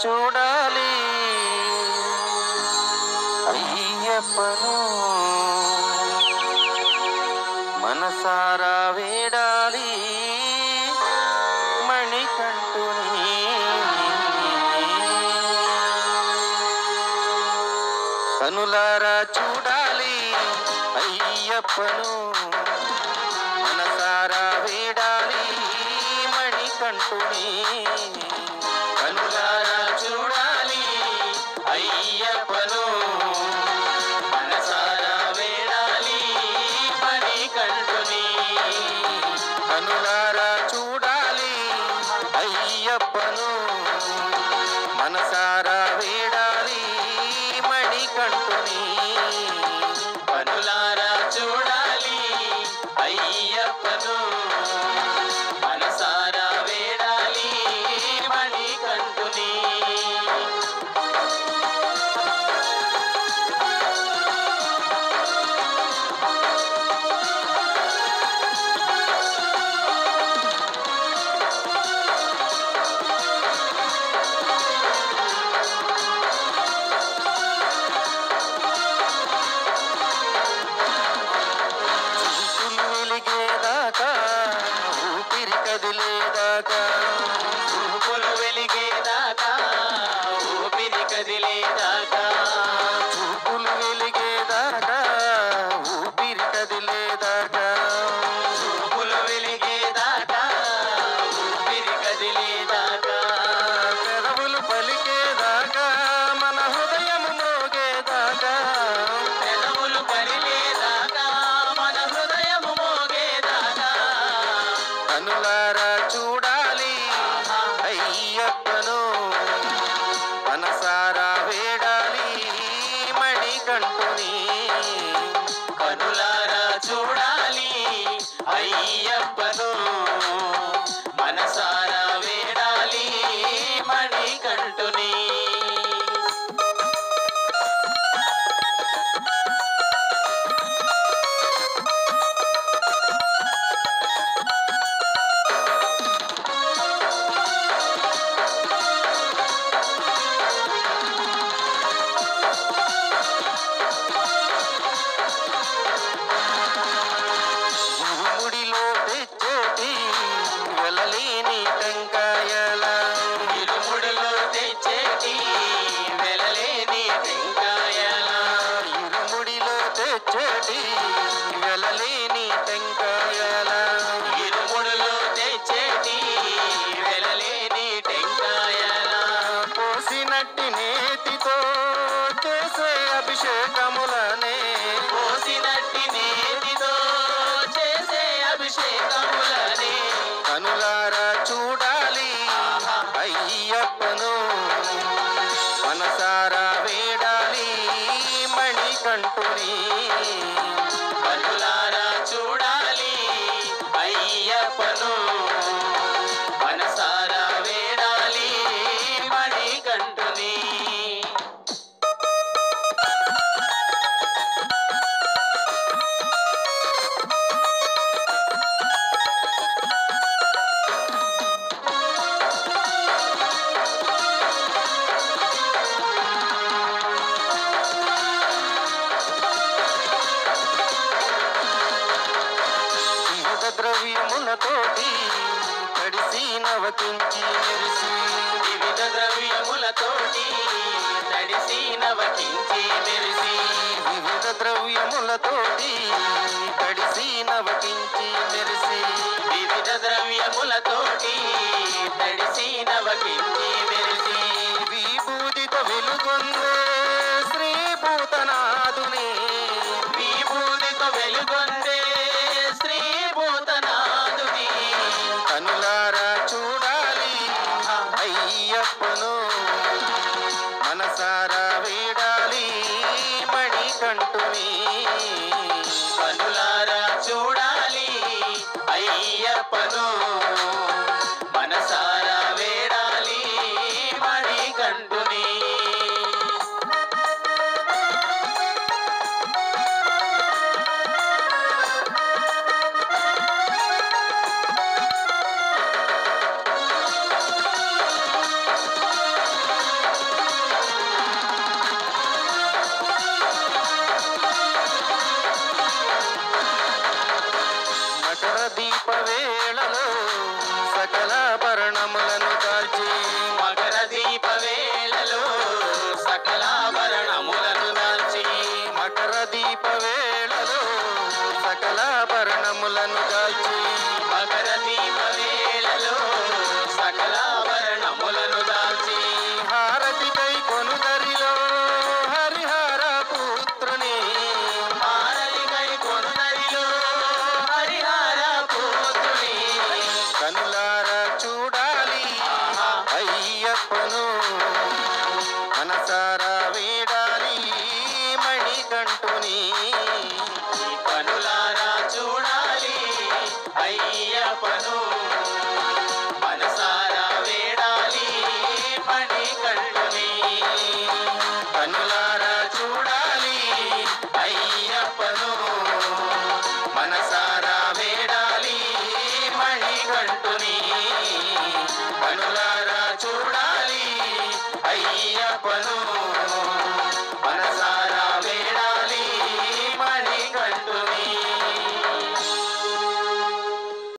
చూడాలి అయ్యప్పను మనసారా వేడాలి మణికంఠుని కనులారా చూడాలి అయ్యప్పను మనసారా వేడాలి మణికంఠుని కనులారా చూడాలి అయ్యప్పను మనసారా వేడాలి మణికంఠుని కనులారా చూడాలి అయ్యప్పను మనసారా వేడాలి మణికంఠుని కనులారా చూడాలి అయ్యప్పను మనసారా వేడాలి మణికంఠుని చూపులు వెలిగేదాకా ఊపిరి కదిలేదాకా చూపులు వెలిగేదాకా ఊపిరి కదిలేదాకా చూపులు వెలిగేదాకా ఊపిరి కదిలేదాకా చూపులు వెలిగేదాకా ఊపిరి కదిలేదాకా పెదవులు పలికేదాకా మన హృదయం మోగేదాకా పెదవులు పలికేదాకా మన హృదయం మోగేదాకా కనులారా చూడాలి అయ్యప్పను మనసారా వేడాలి మణికంఠుని కనులారా చూడాలి అయ్యప్పను మనసారా వేడాలి మణికంఠుని ఇరుముడిలో తెచ్చేటి వెలలేని టెంకాయల ఇరుముడిలో తెచ్చేటి వెలలేని టెంకాయల ఇరుముడిలో తెచ్చేటి వెలలేని టెంకాయల ఇరుముడిలో తెచ్చేటి వెలలేని టెంకాయల పోసినట్టి నేతితో చేసే అభిషేకములనే పోసినట్టి నేతితో చేసే అభిషేకములనే కనులారా చూడాలి అయ్యప్పను మనసారా వేడాలి మణికంఠుని కనులారా చూడాలి అయ్యప్పను మనసారా వేడాలి మణికంఠుని వివిధ ద్రవ్యములతోటి తడిసి నవకించి మెరిసి వివిధ ద్రవ్యములతోటి తడిసి నవకించి మెరిసి వివిధ ద్రవ్యములతోటి తడిసి నవకించి మెరిసి వివిధ ద్రవ్యములతోటి తడిసి నవకించి మెరిసి విభూతితో వెలుగొందే శ్రీ భూతనాథుని విభూతితో వెలుగొందే శ్రీ భూతనాథుని కనులారా చూడాలి అయ్యప్పను మనసారా వేడాలి మణికంఠుని కనులారా చూడాలి అయ్యప్పను మనసారా వేడాలి మణికంఠుని దీపములను దాల్చి మకర దీప వేళలో సకలాభరణములను దాల్చి హారతి కై కొనుదరిలో హరిహర పుత్రుని హారతి కై కొనుదరిలో హరిహర పుత్రుని కనులారా చూడాలి అయ్యప్పను మనసారా వేడాలి మణికంఠుని కనులారా చూడాలి అయ్యప్పను